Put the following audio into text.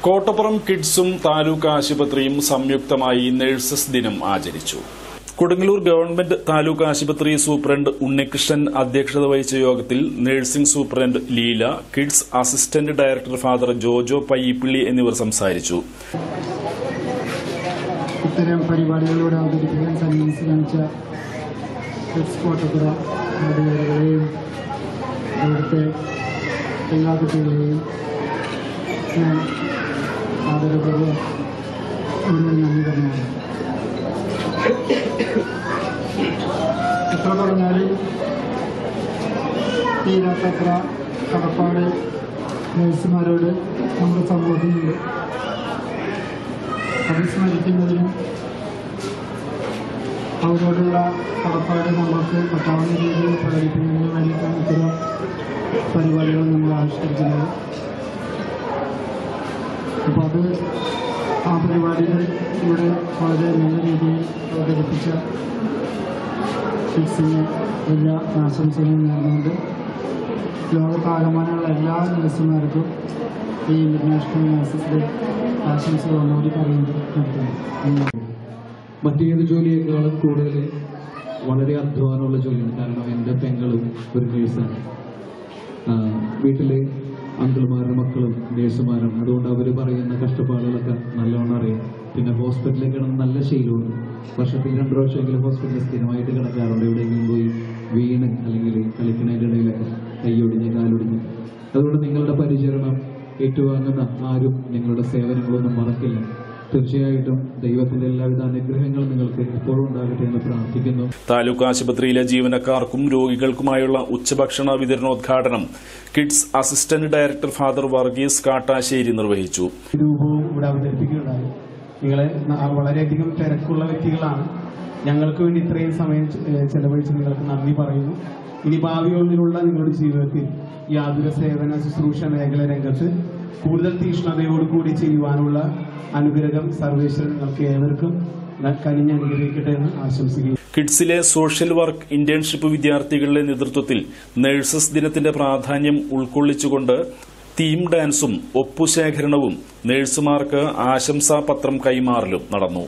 കോട്ടപ്പുറം കിഡ്സും താലൂക്ക് ആശുപത്രിയും സംയുക്തമായി നഴ്സസ് ദിനം ആചരിച്ചു കൊടുങ്ങല്ലൂർ ഗവൺമെന്റ് താലൂക്ക് ആശുപത്രി സൂപ്രണ്ട് ഉണ്ണികൃഷ്ണൻ അധ്യക്ഷത വഹിച്ച യോഗത്തിൽ nursing superintendent Leela KIDS assistant director father Jojo Payyippilly എന്നിവർ സംസാരിച്ചു ഇത്തരം പരിപാടികളിലൂടെ അവതരിപ്പിക്കാൻ സന്മനസ് കാണിച്ച കിഡ്സ് കോട്ടപ്പുറ അധികാരികളെയും അവിടുത്തെ എല്ലാ കുട്ടികളെയും ഞാൻ ആദരപൂർവ്വം ഒരിക്കൽ നന്ദി പറഞ്ഞതാണ് എത്ര പറഞ്ഞാലും തീരാത്തത്ര കടപ്പാട് നഴ്സുമാരോട് നമ്മുടെ സമൂഹത്തിനുണ്ട് അത് സ്മരിക്കുന്നതിനും അവരോടുള്ള കടപ്പാട് നമുക്ക് പറ്റാവുന്ന രീതിയിൽ പ്രകടിപ്പിക്കുന്നതിന് വേണ്ടിയിട്ടാണ് ഇത്തരം പരിപാടികൾ നമ്മൾ ആവിഷ്കരിക്കുന്നത് അപ്പോൾ അത് ആ പരിപാടികൾ ഇവിടെ വളരെ നല്ല രീതിയിൽ അവതരിപ്പിച്ച കിഡ്സിന് വലിയ ആശംസകളും നേർന്നുകൊണ്ട് ലോകത്താകമാനമുള്ള എല്ലാ നഴ്സുമാർക്കും ഈ ഇന്റർനാഷണൽ നഴ്സസ് ഡേ ആശംസകൾ ഒന്നുകൂടി പറയുന്നത് നിർത്തുന്നു മറ്റേത് ജോലിയേക്കാളും കൂടുതൽ വളരെ അധ്വാനമുള്ള ജോലിയാണ് കാരണം എൻ്റെ പെങ്ങളും ഒരു നേഴ്സാണ് വീട്ടിലെ അങ്കിൾമാരുടെ മക്കളും നേഴ്സുമാരാണ് അതുകൊണ്ട് അവർ പറയുന്ന കഷ്ടപ്പാടുകളൊക്കെ നല്ലോണം അറിയാം പിന്നെ ഹോസ്പിറ്റലിൽ കിടന്ന് നല്ല ശീലമുണ്ട് വർഷത്തിൽ രണ്ട് പ്രാവശ്യമെങ്കിലും ഹോസ്പിറ്റലിൽ സ്ഥിരമായിട്ട് കിടക്കാറുണ്ട് എവിടെയെങ്കിലും പോയി വീണ് അല്ലെങ്കിൽ കളിക്കുന്നതിൻ്റെ ഇടയിലൊക്കെ കൈയൊടിഞ്ഞ് കാലൊടിഞ്ഞ് അതുകൊണ്ട് നിങ്ങളുടെ പരിചരണം ഏറ്റുവാങ്ങുന്ന ആരും നിങ്ങളുടെ സേവനങ്ങളൊന്നും മറക്കില്ല തീർച്ചയായിട്ടും ദൈവത്തിന്റെ എല്ലാവിധ അനുഗ്രഹങ്ങളും നിങ്ങൾക്ക് എപ്പോഴും ഉണ്ടാകട്ടെ എന്ന് പ്രാർത്ഥിക്കുന്നു താലൂക്ക് ആശുപത്രിയിലെ ജീവനക്കാർക്കും രോഗികൾക്കുമായുള്ള ഉച്ചഭക്ഷണ വിതരണോദ്ഘാടനം KIDS assistant director father Varghese Kattassery നിർവഹിച്ചു രൂപവും ഇവിടെ അവതരിപ്പിക്കുകയുണ്ടായി നിങ്ങളെ ന- വളരെയധികം തിരക്കുള്ള വ്യക്തികളാണ് ഞങ്ങൾക്ക് വേണ്ടി ഇത്രയും സമയം ചെ- ഏഹ് ചെലവഴിച്ച് നിങ്ങൾക്ക് നന്ദി പറയുന്നു ഇനി ഭാവിയോടിലുള്ള നിങ്ങളുടെ ജീവിതത്തിൽ ഈ ആതുര സേവന ശുശ്രൂഷ മേഖല രംഗത്ത് കൂടുതൽ തീക്ഷ്ണതയോടുകൂടി ചെയ്യുവാനുള്ള അനുഗ്രഹം സർവേശ്വരൻ നിങ്ങൾക്ക് ഏവർക്കും ന- കനിഞ്ഞ് അനുഗ്രഹിക്കട്ടെ എന്ന് ആശംസിക്കുന്നു കിഡ്സിലെ സോഷ്യൽ വർക്ക് ഇന്റേൺഷിപ്പ് വിദ്യാർത്ഥികളുടെ നേതൃത്വത്തിൽ നഴ്സസ് ദിനത്തിന്റെ പ്രാധാന്യം ഉൾക്കൊള്ളിച്ചുകൊണ്ട് തീം ഡാൻസും ഒപ്പുശേഖരണവും നഴ്സുമാർക്ക് ആശംസാപത്രം കൈമാറലും നടന്നു